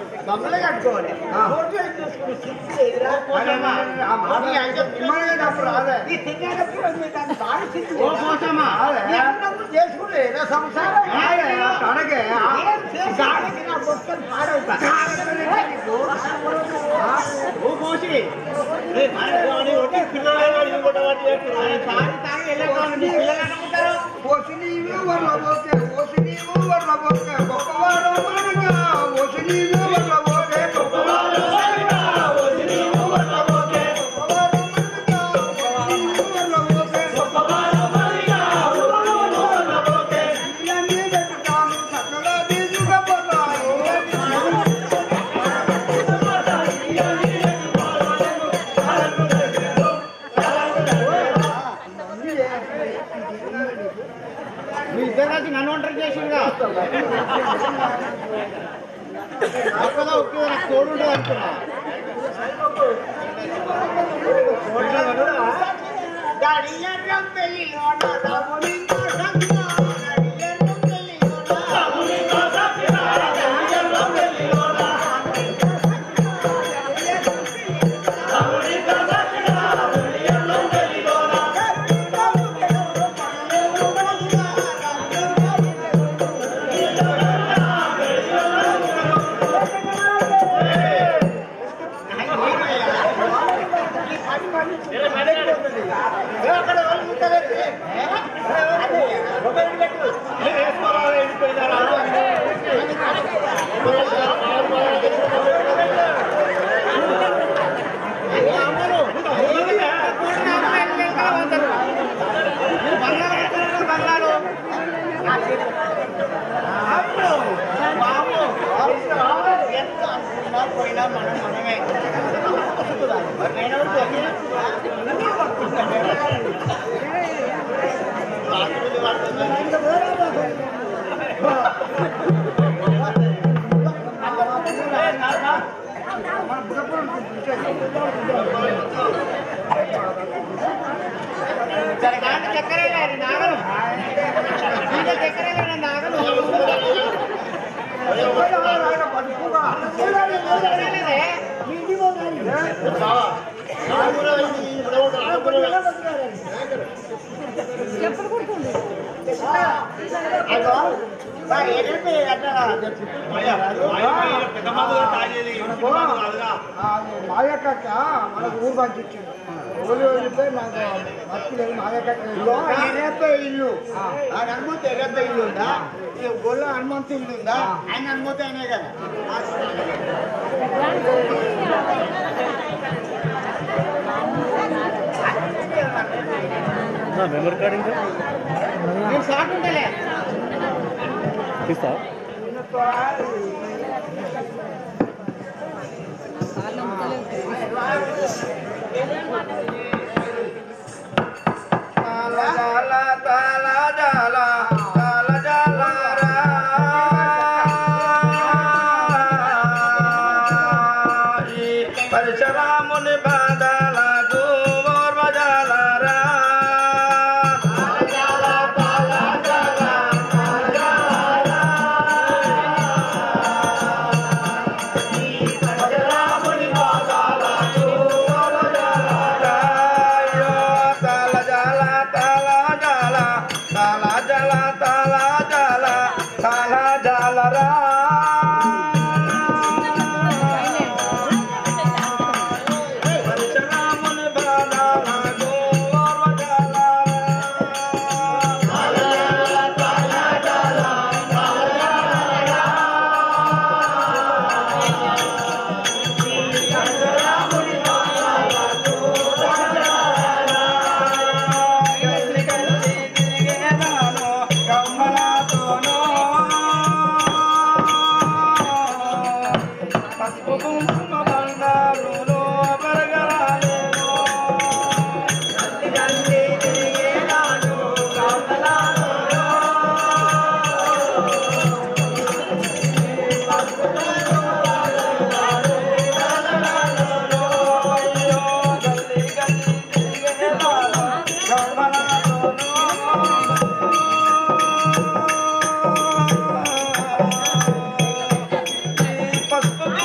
మమ్మల్ని కట్టుకోవాలి ఆ. ఓట్లు ఏం చేసుకుని సిగ్గు లేదురా? పోచమ్మ. ఆ మాట ఈ అయితే మిమ్మల్ని డబ్బులు రాలే. ఈ తినేటప్పుడు అది దాన్ని బాగా సిగ్గు ఓ లేదా? పోచమ్మ. ఈ అన్నప్పుడు చేసుకునేదా సంసారం రాలే, తనకే. ఏం చేసానికి నా బొక్కలు పాడవుతా ఓ పోసి. ఏ, తాగి ఒకటి, పిల్లలు వాడి ఇంకోటి వాడి చేస్తున్నారు. తాగి తాగి వెళ్ళకపోతే పిల్లలు అనుకుంటారు. ఓసి నీవే వర్లబోకే ఓసి నీవు వర్లబోకే గొప్పవాడు మనక ఓసి నీవే వర్లబోకే గొప్పవాడు మనక ఓసి నీవు వర్లబోకే గొప్పవాడు మనక ఓసి నీవు వర్లబోకే గొప్పవాడు మనక ఓసి నీవు వర్లబోకే ఇలాంటి పెట్టుతాను చక్కగా తీసుకుపోతాను మీ ఇద్దరు కలిసి నన్ను ఒంటరి చేసిందిగా ఒక్కదా ఒకే నాకు తోడు ఉంటుంది అనుకున్నా గడియరం పెళ్లిలోన రాముని కోసంగా గడియరం పెళ్లిలోన రాముని కోసంగా గడియరం పెళ్లిలోన అక్కడ వాళ్ళు ముట్టగట్టి ఎంత అనుకున్నా పోయినా మనం మనమే చక్కరే నాగను చక్కరే నాగను మాయకక్క మనకు ఊరు పంచిచ్చింది ఊరు వెళ్తే నాకు భక్తి లేదు మాయకక్క ఎర్రప్ప ఇల్లు ఆ హనుమంతు ఎర్రప్ప ఇల్లు ఉందా ఈ గొల్ల హనుమంతు ఇల్లు ఉందా ఆయన హనుమంతు అయినే కదా మెమరీ కార్డ్ ఇంకా నేను షాక్ ఉంటలే తీస్తా తాల జాల తాల జాల తాల జాల రాయి పరశురాముని బాధలకు ఓర్వజాలరా రాయో తాల జాల తాల జాల తాల జాల తాల జాల తాల జాల రా పరశురాముని బాధలకు ఓర్వజాలరా పసుపు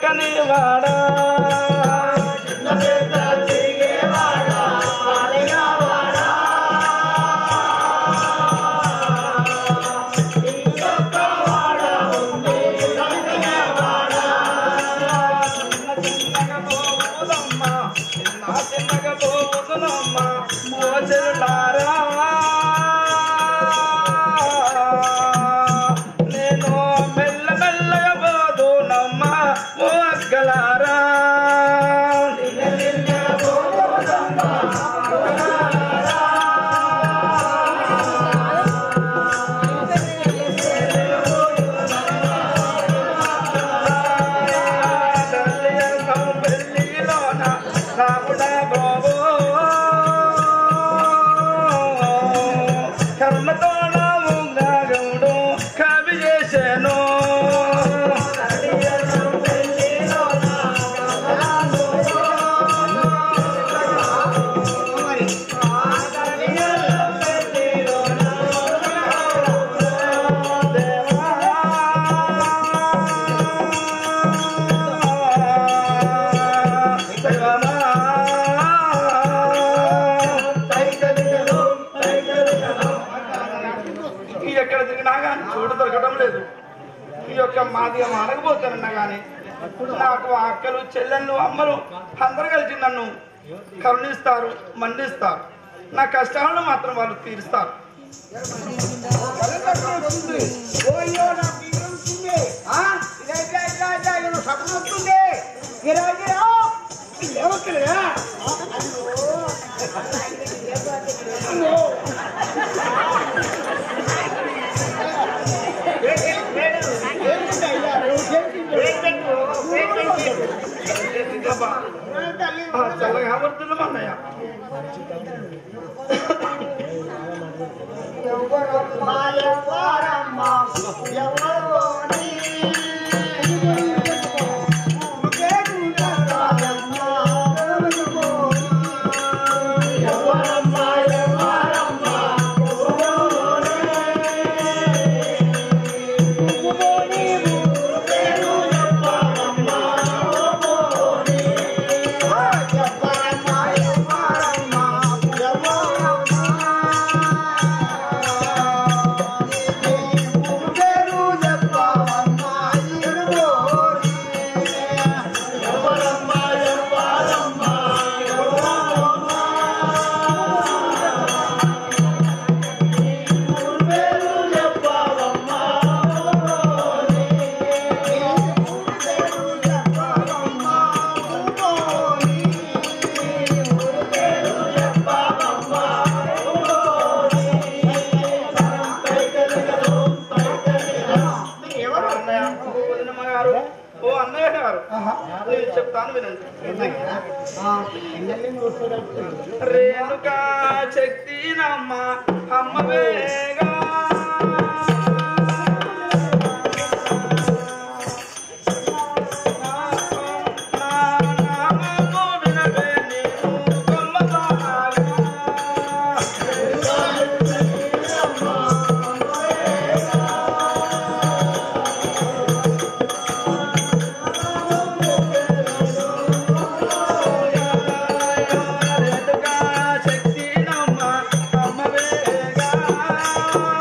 చక్కని వాడా చిన్నగా పోవుదమ్మా చిన్న చిన్నగా పోవుదునమ్మా మోచెరులారా నేను మెల్ల మెల్లగా పోదునమ్మా మోగలారా కర్మతో నా ఉంగగుడు కవి చేశాను ఈ ఎక్కడ తిరిగినా కానీ చోటు దొరకడం లేదు ఈ యొక్క మాదిగా మానకపోతానన్నా కానీ నాకు అక్కలు చెల్లెళ్ళు అమ్మలు అందరూ కలిసి నన్ను కరుణిస్తారు మండిస్తారు నా కష్టాలను మాత్రం వాళ్ళు తీరుస్తారు ఓయ్యో నా బిడ్డ వస్తుంది. ఆ? ఇలా ఇట్లా ఇట్లా ఇట్లా ఇలా సపన వస్తుంది. గిరా గిరా. ఇది ఎవరికిరా? అమ్మో. ఏంటంటే అయ్యా, నువ్వు చేసింది. అబ్బా, తల్లి ఆ చల్లగా ఆవర్తున్నాం అన్నయ్య ఎవరమ్మా ఎవరమ్మా ఎవరోని ఎవరమ్మా ఎవరమ్మా ఎవరమ్మా ఎవరమ్మా ఎవరు అన్నయ్య ఓ వదినమ్మ గారు ఓ అన్నయ్య గారు నేను చెప్తాను వినండి రేణుకా శక్తి నమ్మ అమ్మ వేగా నా నామము వినవే నీవు కొమ్మసాగా. రేణుకా శక్తి నమ్మ అమ్మ వేగా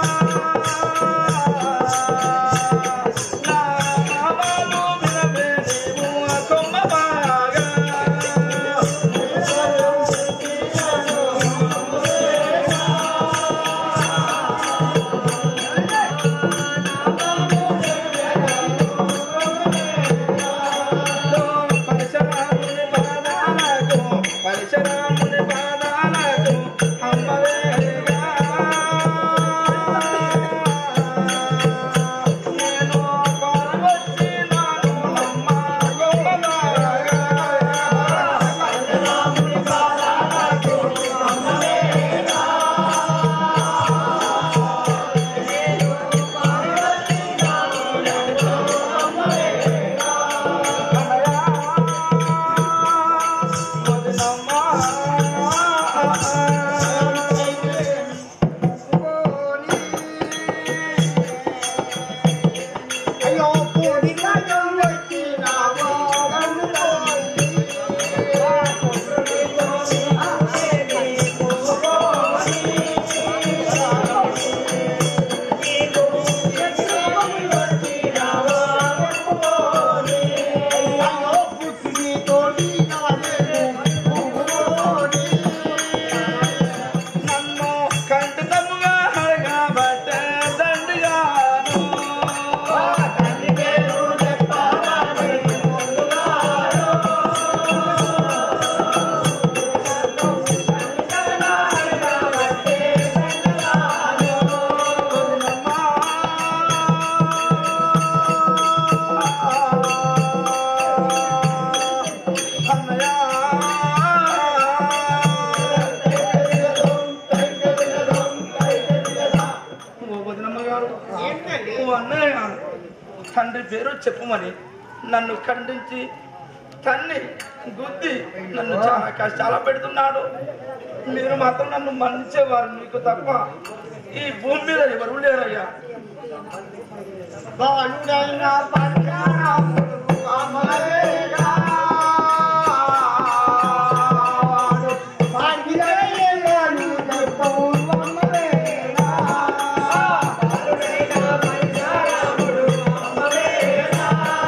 తండ్రి పేరు చెప్పుమని నన్ను ఖండించి తన్ని గుద్ది నన్ను చాలా కష్టాలు పెడుతున్నాడు మీరు మాత్రం నన్ను మన్నించేవారు మీకు తప్ప ఈ భూమి మీద ఎవరు లేరయ్యా బాలుడైన పట్టణములు అమరేగా. పాడిలేయను చెప్పవు అమరేగా. బాలుడైన పట్టణములు అమరేగా.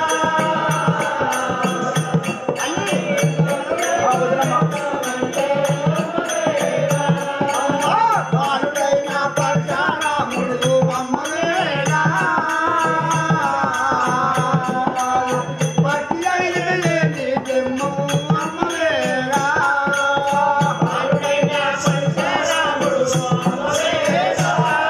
ఆ బాలుడైన పట్టణములు అమరేగా. పట్టిలైనది జమ్మము అమరేగా. బాలుడైన పట్టణములు అమరేగా.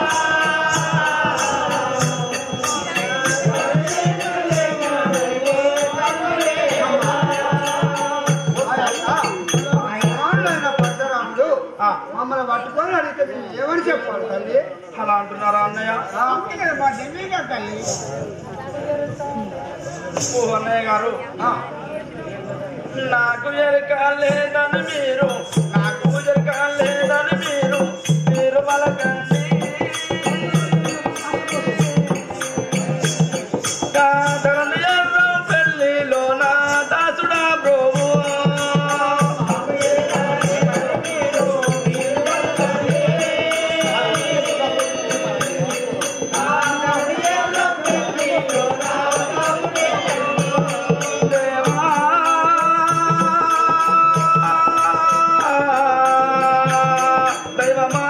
ఆయన పట్టణములు ఆ, మమ్మల్ని పట్టుకొని అడిగితే మేము ఏమని చెప్పాలి తల్లి అలా అంటున్నారా అన్నయ్య అంతే కదా మా ఢిల్లీగా తల్లి ఓ అన్నయ్య గారు నాకు ఎరక లేదని మీరు నాకు ఎరక లేదని మీరు మీరు పలకండి కాదరని ఎర్ర పెళ్లిలో నా దాసుడా బ్రోవు దేవా దైవమా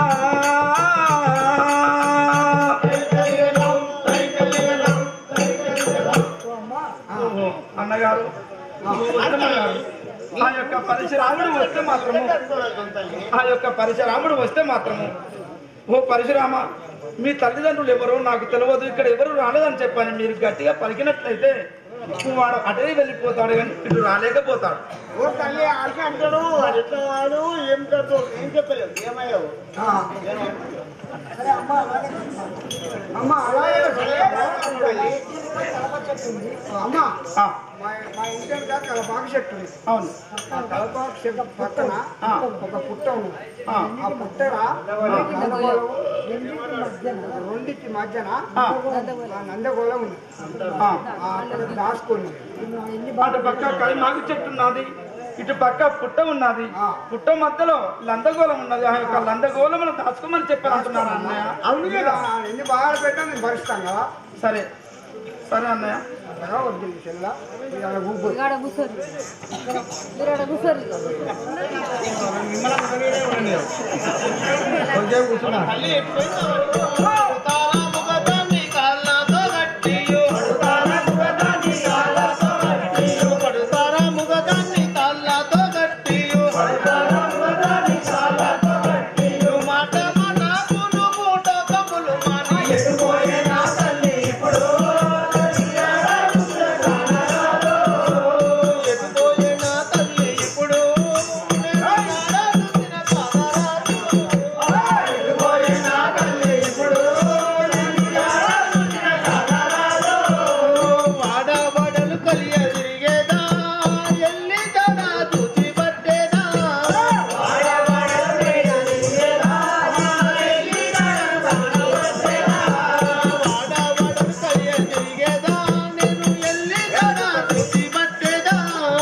ఓహో, అన్నగారు అన్నగారు ఆ యొక్క పరశురాముడు వస్తే మాత్రము ఆ యొక్క పరశురాముడు వస్తే మాత్రము ఓ పరశురామ మీ తల్లిదండ్రులు ఎవరో నాకు తెలియదు ఇక్కడ ఎవరు రాలేదని చెప్పాను మీరు గట్టిగా పలికినట్లయితే వాడు అటే వెళ్ళిపోతాడు కానీ ఇటు రాలేకపోతాడు ఓ తల్లి ఆడికి అంటాడు వాడు ఎట్లా వాడు ఏం కట్టు ఏం చెప్పలేదు ఏమయ్యావు అమ్మ అలాగే తల్లి. అమ్మ ఆ, మా మా ఇంటి వెనక కలపాకు చెట్టు ఉంది. అవును ఆ కలపాకు చెట్టు పక్కన ఆ. ఒక పుట్ట ఉంది ఆ, ఆ పుట్టన నందగోళం రెండింటి మధ్యన ఆ, ఆ నందగోళం ఉంది ఆ. ఆ అక్కడ దాచుకుంది అటు పక్క కలిమాకు చెట్టు ఉన్నది ఇటు పక్క పుట్ట ఉన్నది ఆ. పుట్ట మధ్యలో లందగోళం ఉన్నది ఆ యొక్క లందగోళమును దాచుకోమని చెప్పారు అంటున్నారు అన్నయ్య అవును కదా ఎన్ని బాగా పెట్టా నేను భరిస్తాం కదా సరే సరే అన్నయ్య అంతగా వద్దు చెల్ల ఇలా ఊపు ఇక్కడ కూర్చోరు మీరు అక్కడ కూర్చోరు వాడవాడలు కలియ తిరిగేదా ఎల్లి తన తుది పట్టేదా వాడవాడలు కలియ తిరిగేదా నేను ఎల్లి తన తుది పట్టేదా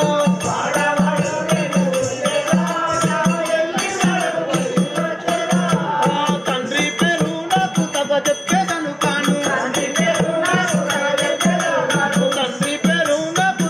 తండ్రి పేరు నాకు తగ చెప్పేదను కాను తండ్రి పేరు నాకు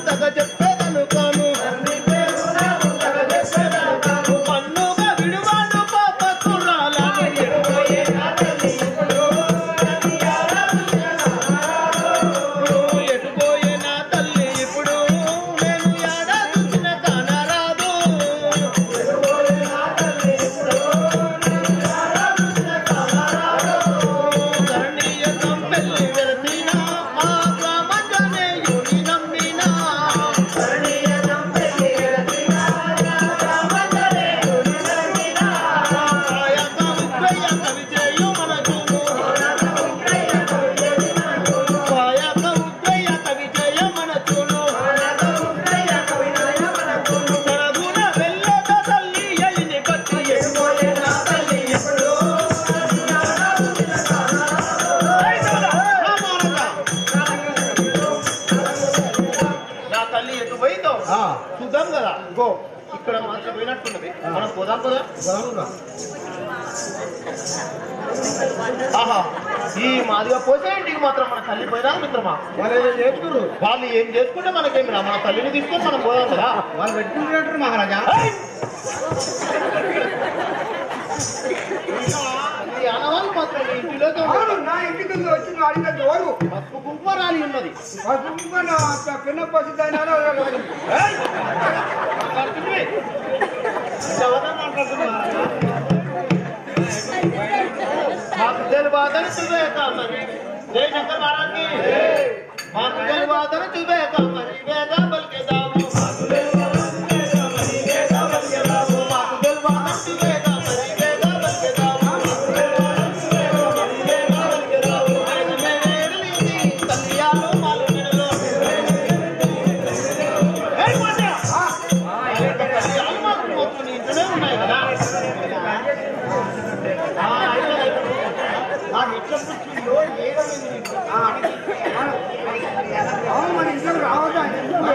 చూద్దాం కదా గో ఇక్కడ మాత్రం పోయినట్టున్నది మనం పోదాం కదా ఆహా ఈ మాదిగా పోతే ఇంటికి మాత్రం మన తల్లి పోయినా మిత్రమా వాళ్ళు ఏదో చేస్తున్నారు వాళ్ళు ఏం చేసుకుంటే మనకేమి రా మన తల్లిని తీసుకొని మనం పోదాం కదా వాళ్ళు పెట్టుకుంటున్నట్టు మహారాజా ఈ ఆనవాళ్ళు మాత్రం ఈ ఇంటిలోకి అవును నా ఇంటికి వచ్చి నువ్వు అడిగిన దోరు పసుపు కుంకుమ రాలి ఉన్నది పసుపు నా పిన్న పసి ఏయ్! మాట్లాడుతుంది. ఎవరన్నా మాట్లాడుతున్నారు? మాకు తెలియదని చూపేక మరి జై శంకర్ మహారాజ్కి మాకు తెలియదని చూపేక మరి వేద పలికేదాము మాకు తెలియదని చూపేక మరి వేద పలికేదాము ఆయన మేడలింది తల్లియాలు మాలు మెడలో ఏయ్ పోతే! తల్లియాలు మాత్రం మొత్తం నీ ఇంట్లోనే ఉన్నాయి కదా ఆ, అయితే నాకు ఎట్లా పుచ్చిందో ఏదమైంది నీకు? అవును మన ఇంట్లోకి రావద్దా ఎందుకు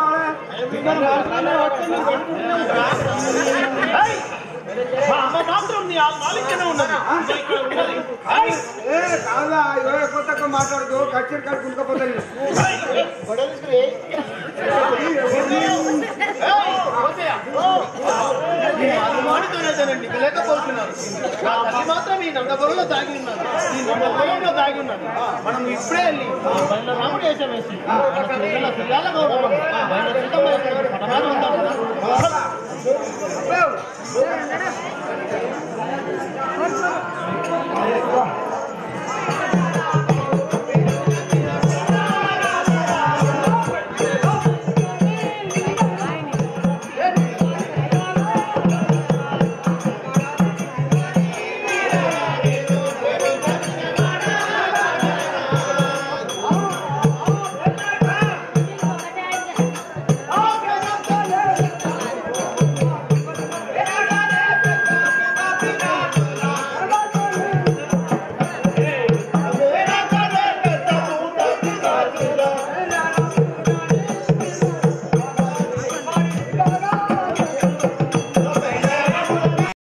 రావాలి ఏయ్! మా అమ్మ మాత్రం నీ ఆ మాలికనే ఉన్నది ఇంకా ఇక్కడ ఉన్నది ఏయ్! ఏ కాదా ఏ కొత్త మాట్లాడుతూ కచ్చరి కాడు కుట్టుకపోతాను ఏయ్! గొడవలిస్తే? ఏయ్! పోతేయా? ఈ అనుమానితోనే జనండి లేకపోతున్నారు నా తల్లి మాత్రం ఈ నందపురంలో దాగి ఉన్నది ఈ నందపురంలో దాగి ఉన్నది మనం ఇప్పుడే వెళ్ళి పైన రాముడు వేషం వేసి మన పిల్లల పిల్లల గౌడ